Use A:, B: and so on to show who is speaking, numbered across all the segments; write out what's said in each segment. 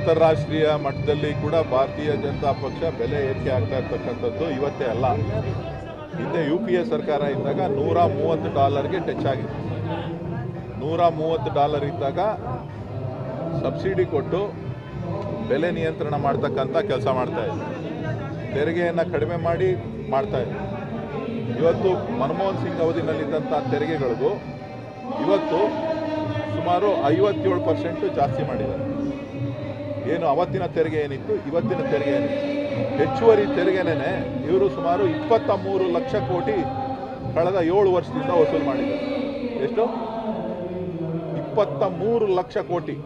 A: ಅಂತಾರಾಷ್ಟ್ರೀಯ ಮಟ್ಟದಲ್ಲಿ ಕೂಡ ಭಾರತೀಯ ಜನತಾ ಪಕ್ಷ ಬೆಲೆ ಏರಿಕೆ ಆಗ್ತಾ ಇರ್ತಕ್ಕಂಥದ್ದು ಇವತ್ತೇ ಅಲ್ಲ ಹಿಂದೆ ಯು ಪಿ ಎ ಸರ್ಕಾರ ಇದ್ದಾಗ ನೂರ ಮೂವತ್ತು ಡಾಲರ್ಗೆ ಟಚ್ ಆಗಿತ್ತು ನೂರ ಮೂವತ್ತು ಡಾಲರ್ ಇದ್ದಾಗ ಸಬ್ಸಿಡಿ ಕೊಟ್ಟು ಬೆಲೆ ನಿಯಂತ್ರಣ ಮಾಡ್ತಕ್ಕಂಥ ಕೆಲಸ ಮಾಡ್ತಾ ಇದ್ರು ತೆರಿಗೆಯನ್ನು ಕಡಿಮೆ ಮಾಡಿ ಮಾಡ್ತಾ ಇದ್ರು ಇವತ್ತು ಮನಮೋಹನ್ ಸಿಂಗ್ ಅವಧಿನಲ್ಲಿದ್ದಂಥ ತೆರಿಗೆಗಳಿಗೂ ಇವತ್ತು ಸುಮಾರು ಐವತ್ತೇಳು ಪರ್ಸೆಂಟು ಜಾಸ್ತಿ ಮಾಡಿದ್ದಾರೆ ಏನು ಅವತ್ತಿನ ತೆರಿಗೆ ಏನಿತ್ತು ಇವತ್ತಿನ ತೆರಿಗೆ ಏನಿತ್ತು ಹೆಚ್ಚುವರಿ ತೆರಿಗೆನೇ ಇವರು ಸುಮಾರು ಇಪ್ಪತ್ತ ಮೂರು ಲಕ್ಷ ಕೋಟಿ ಕಳೆದ ಏಳು ವರ್ಷದಿಂದ ವಸೂಲು ಮಾಡಿದ್ದಾರೆ ಎಷ್ಟು ಇಪ್ಪತ್ತ ಮೂರು ಲಕ್ಷ ಕೋಟಿ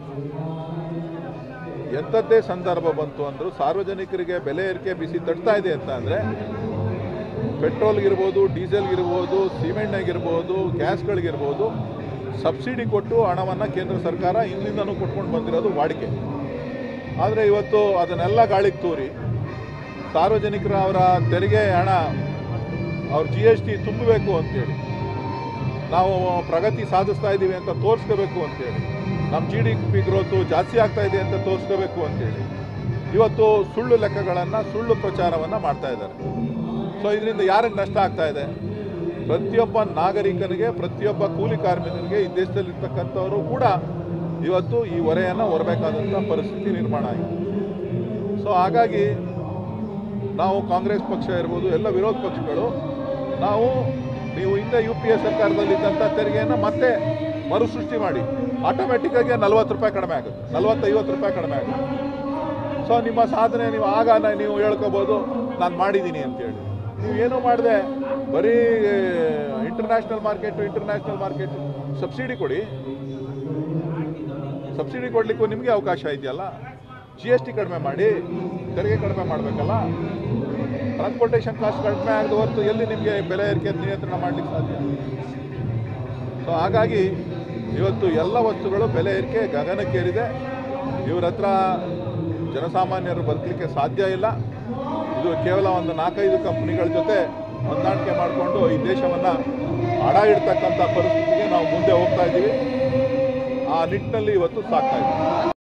A: ಎಂಥದ್ದೇ ಸಂದರ್ಭ ಬಂತು ಅಂದರೂ ಸಾರ್ವಜನಿಕರಿಗೆ ಬೆಲೆ ಏರಿಕೆ ಬಿಸಿ ತಡ್ತಾ ಇದೆ ಅಂತ ಅಂದರೆ ಪೆಟ್ರೋಲ್ಗಿರ್ಬೋದು ಡೀಸೆಲ್ಗಿರ್ಬೋದು ಸಿಮೆಂಟ್ನಾಗಿರ್ಬೋದು ಗ್ಯಾಸ್ಗಳಿಗಿರ್ಬೋದು ಸಬ್ಸಿಡಿ ಕೊಟ್ಟು ಹಣವನ್ನು ಕೇಂದ್ರ ಸರ್ಕಾರ ಹಿಂದಿಂದನೂ ಕೊಟ್ಕೊಂಡು ಬಂದಿರೋದು ವಾಡಿಕೆ ಆದರೆ ಇವತ್ತು ಅದನ್ನೆಲ್ಲ ಗಾಳಿಗೆ ತೂರಿ ಸಾರ್ವಜನಿಕರ ಅವರ ತೆರಿಗೆ ಹಣ ಅವ್ರ ಜಿ ಎಸ್ ಟಿ ತುಂಬಬೇಕು ಅಂತೇಳಿ ನಾವು ಪ್ರಗತಿ ಸಾಧಿಸ್ತಾ ಇದ್ದೀವಿ ಅಂತ ತೋರಿಸ್ಕೋಬೇಕು ಅಂತೇಳಿ ನಮ್ಮ ಜಿ ಡಿ ಪಿ ಗ್ರೋತು ಜಾಸ್ತಿ ಆಗ್ತಾ ಇದೆ ಅಂತ ತೋರಿಸ್ಕೋಬೇಕು ಅಂತೇಳಿ ಇವತ್ತು ಸುಳ್ಳು ಲೆಕ್ಕಗಳನ್ನು ಸುಳ್ಳು ಪ್ರಚಾರವನ್ನು ಮಾಡ್ತಾ ಇದ್ದಾರೆ ಸೊ ಇದರಿಂದ ಯಾರಿಗೆ ನಷ್ಟ ಆಗ್ತಾ ಇದೆ ಪ್ರತಿಯೊಬ್ಬ ನಾಗರಿಕನಿಗೆ ಪ್ರತಿಯೊಬ್ಬ ಕೂಲಿ ಕಾರ್ಮಿಕನಿಗೆ ಈ ದೇಶದಲ್ಲಿರ್ತಕ್ಕಂಥವರು ಕೂಡ ಇವತ್ತು ಈ ಹೊರೆಯನ್ನು ಹೊರಬೇಕಾದಂಥ ಪರಿಸ್ಥಿತಿ ನಿರ್ಮಾಣ ಆಗಿದೆ ಸೊ ಹಾಗಾಗಿ ನಾವು ಕಾಂಗ್ರೆಸ್ ಪಕ್ಷ ಇರ್ಬೋದು ಎಲ್ಲ ವಿರೋಧ ಪಕ್ಷಗಳು ನಾವು ನೀವು ಹಿಂದೆ ಯು ಪಿ ಎ ಸರ್ಕಾರದಲ್ಲಿದ್ದಂಥ ತೆರಿಗೆಯನ್ನು ಮತ್ತೆ ಮರುಸೃಷ್ಟಿ ಮಾಡಿ ಆಟೋಮೆಟಿಕ್ಕಾಗಿ ನಲ್ವತ್ತು ರೂಪಾಯಿ ಕಡಿಮೆ ಆಗುತ್ತೆ ನಲ್ವತ್ತೈವತ್ತು ರೂಪಾಯಿ ಕಡಿಮೆ ಆಗುತ್ತೆ ಸೊ ನಿಮ್ಮ ಸಾಧನೆ ನೀವು ಆಗ ನ- ನೀವು ಹೇಳ್ಕೋಬೋದು ನಾನು ಮಾಡಿದ್ದೀನಿ ಅಂತೇಳಿ ನೀವು ಏನೂ ಮಾಡದೆ ಬರೀ international market international market subsidy ಕೊಡಿ ಸಬ್ಸಿಡಿ ಕೊಡಲಿಕ್ಕೂ ನಿಮಗೆ ಅವಕಾಶ ಇದೆಯಲ್ಲ ಜಿ ಎಸ್ ಟಿ ಕಡಿಮೆ ಮಾಡಿ ತೆರಿಗೆ ಕಡಿಮೆ ಮಾಡಬೇಕಲ್ಲ ಟ್ರಾನ್ಸ್ಪೋರ್ಟೇಷನ್ ಕಾಸ್ಟ್ ಕಡಿಮೆ ಆಗದ ಹೊರತು ಎಲ್ಲಿ ನಿಮಗೆ ಬೆಲೆ ಏರಿಕೆ ನಿಯಂತ್ರಣ ಮಾಡಲಿಕ್ಕೆ ಸಾಧ್ಯ ಸೊ ಹಾಗಾಗಿ ಇವತ್ತು ಎಲ್ಲ ವಸ್ತುಗಳು ಬೆಲೆ ಏರಿಕೆ ಗಗನಕ್ಕೇರಿದೆ ಇವ್ರ ಹತ್ರ ಜನಸಾಮಾನ್ಯರು ಬದುಕಲಿಕ್ಕೆ ಸಾಧ್ಯ ಇಲ್ಲ ಇದು ಕೇವಲ ಒಂದು ನಾಲ್ಕೈದು ಕಂಪ್ನಿಗಳ ಜೊತೆ ಹೊಂದಾಣಿಕೆ ಮಾಡಿಕೊಂಡು ಈ ದೇಶವನ್ನು ಹಡ ಇಡ್ತಕ್ಕಂಥ ಪರಿಸ್ಥಿತಿಗೆ ನಾವು ಮುಂದೆ ಹೋಗ್ತಾ ಇದ್ದೀವಿ ಆ ನಿಟ್ಟಿನಲ್ಲಿ ಇವತ್ತು ಸಾಕ್ತಾ ಇದ್ದೀವಿ